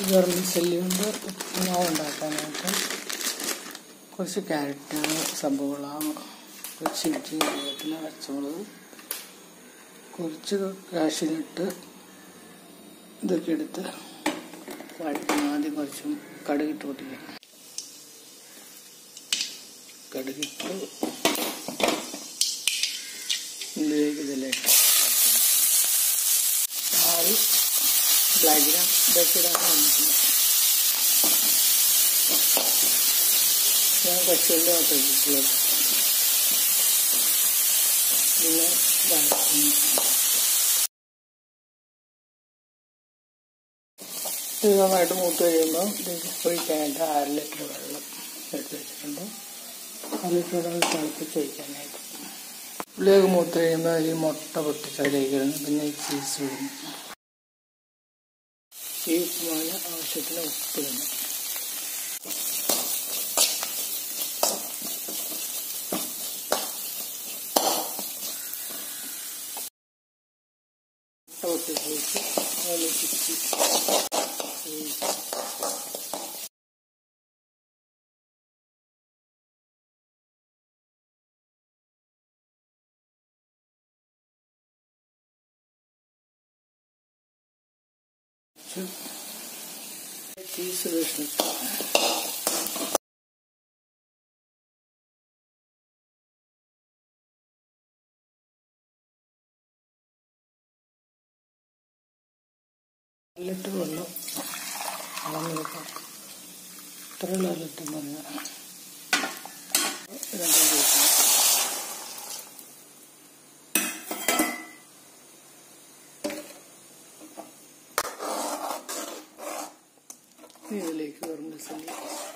vermicelli കൊണ്ട് ഉപ്പുമാവ് ഉണ്ടാക്കാനായിട്ട് കുറച്ച് ക്യാരറ്റ് സബോള കുറച്ച് ഇഞ്ചി കറിവേപ്പില പച്ചമുളക് കുറച്ച് കാശിനിട്ട് ഇതൊക്കെ എടുത്ത് വഴറ്റണം ആദ്യം കുറച്ചും കടുകിട്ട് പൊട്ടിക്കുക കടുകിട്ട് ഇതിലേക്ക് ഇതിലേക്ക് ആറ് ബ്ലാക്ക് ഗ്രാം ഇതൊക്കെ ഇടാൻ വന്നിട്ടുണ്ട് ഞാൻ കശുവണ്ടി മാത്രമേ ഇട്ടിട്ടുള്ളത് പിന്നെ വഴറ്റുന്നു ഇത് നന്നായിട്ട് മൂത്ത് കഴിയുമ്പോൾ ഇതിലേക്ക് ഒഴിക്കാനായിട്ട് അര ലിറ്റർ വെള്ളം എടുത്ത് വെച്ചിട്ടുണ്ട് അര ലിറ്റർ വെള്ളം തിളപ്പിച്ച് ഒഴിക്കാനായിട്ട് ഉള്ളിലേക്ക് മൂത്ത് കഴിയുമ്പോൾ ഈ മുട്ട പൊട്ടിച്ച് അതിലേക്ക് ഇടുന്നു പിന്നെ ഈ ചീസ് ഇടുന്നു ഈ ഉപ്പുമാവിന് ആവശ്യത്തിന് ഉപ്പ് ഇടുന്നു മുട്ട പൊട്ടിച്ച് വെച്ച് അതിലേക്ക് ചീസ് ഒഴിച്ച് ചീസ് കഷ്ണം ലിറ്റർ വെള്ളം അളന്ന് വെക്കാം ഇത്രയുള്ള ലിറ്റർ പറഞ്ഞ രണ്ടും കഴിക്കണം ഇതിലേക്ക് വെർമിസെല്ലി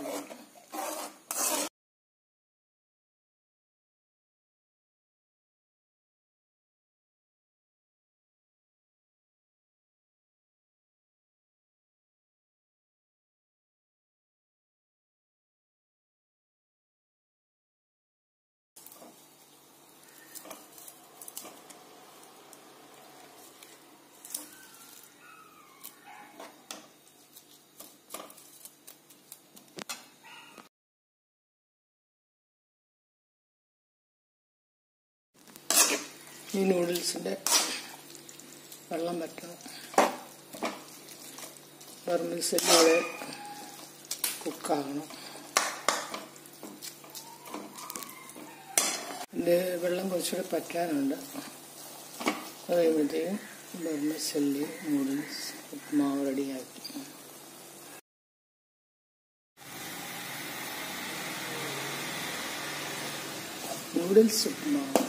ഈ നൂഡിൽസിൻ്റെ വെള്ളം വറ്റണം വെർമിസെല്ലിയുടെ കുക്കാകണം ഇതിൻ്റെ വെള്ളം കുറച്ചുകൂടെ പറ്റാനുണ്ട് അത് കഴിയുമ്പോഴത്തേക്കും വെർമിസെല്ലി നൂഡിൽസ് ഉപ്പുമാവ് റെഡിയാക്കി നൂഡിൽസ് ഉപ്പുമാവ്